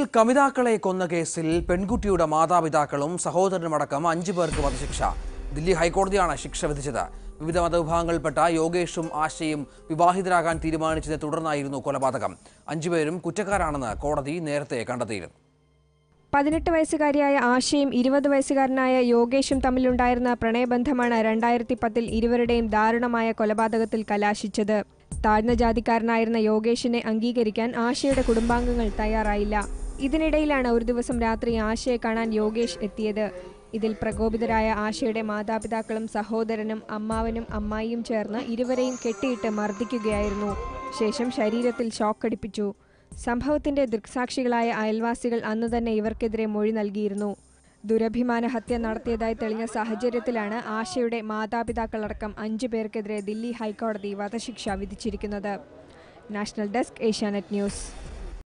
കമിതാക്കളെ കൊന്ന കേസിൽ പെൺകുട്ടിയുടെ മാതാപിതാക്കളും സഹോദരനുമടക്കം അഞ്ചു പേർക്ക് വധശിക്ഷ ദില്ലി ഹൈക്കോടതിയാണ് ശിക്ഷ വിധിച്ചത് വിവിധ മതവിഭാഗങ്ങളിൽപ്പെട്ട യോഗേഷും ആശയും വിവാഹിതരാകാൻ തീരുമാനിച്ചതിനെ തുടർന്നായിരുന്നു കൊലപാതകം അഞ്ചുപേരും കുറ്റക്കാരാണെന്ന് കോടതി നേരത്തെ കണ്ടെത്തിയിരുന്നു പതിനെട്ട് വയസ്സുകാരിയായ ആശയും ഇരുപത് വയസ്സുകാരനായ യോഗേഷും തമ്മിലുണ്ടായിരുന്ന പ്രണയബന്ധമാണ് രണ്ടായിരത്തി പത്തിൽ ഇരുവരുടെയും ദാരുണമായ കൊലപാതകത്തിൽ കലാശിച്ചത് താഴ്ന്ന ജാതിക്കാരനായിരുന്ന യോഗേഷിനെ അംഗീകരിക്കാൻ ആശയുടെ കുടുംബാംഗങ്ങൾ തയ്യാറായില്ല ഇതിനിടയിലാണ് ഒരു ദിവസം രാത്രി ആശയെ കാണാൻ യോഗേഷ് എത്തിയത് ഇതിൽ പ്രകോപിതരായ ആശയുടെ മാതാപിതാക്കളും സഹോദരനും അമ്മാവനും അമ്മായിയും ചേർന്ന് ഇരുവരെയും കെട്ടിയിട്ട് മർദ്ദിക്കുകയായിരുന്നു ശേഷം ശരീരത്തിൽ ഷോക്കടിപ്പിച്ചു സംഭവത്തിന്റെ ദൃക്സാക്ഷികളായ അയൽവാസികൾ അന്ന് തന്നെ ഇവർക്കെതിരെ മൊഴി നൽകിയിരുന്നു ദുരഭിമാന ഹത്യ നടത്തിയതായി തെളിഞ്ഞ സാഹചര്യത്തിലാണ് ആശയുടെ മാതാപിതാക്കളടക്കം അഞ്ചു പേർക്കെതിരെ ദില്ലി ഹൈക്കോടതി വധശിക്ഷ വിധിച്ചിരിക്കുന്നത് നാഷണൽ ഡെസ്ക് ഏഷ്യാനെറ്റ് ന്യൂസ്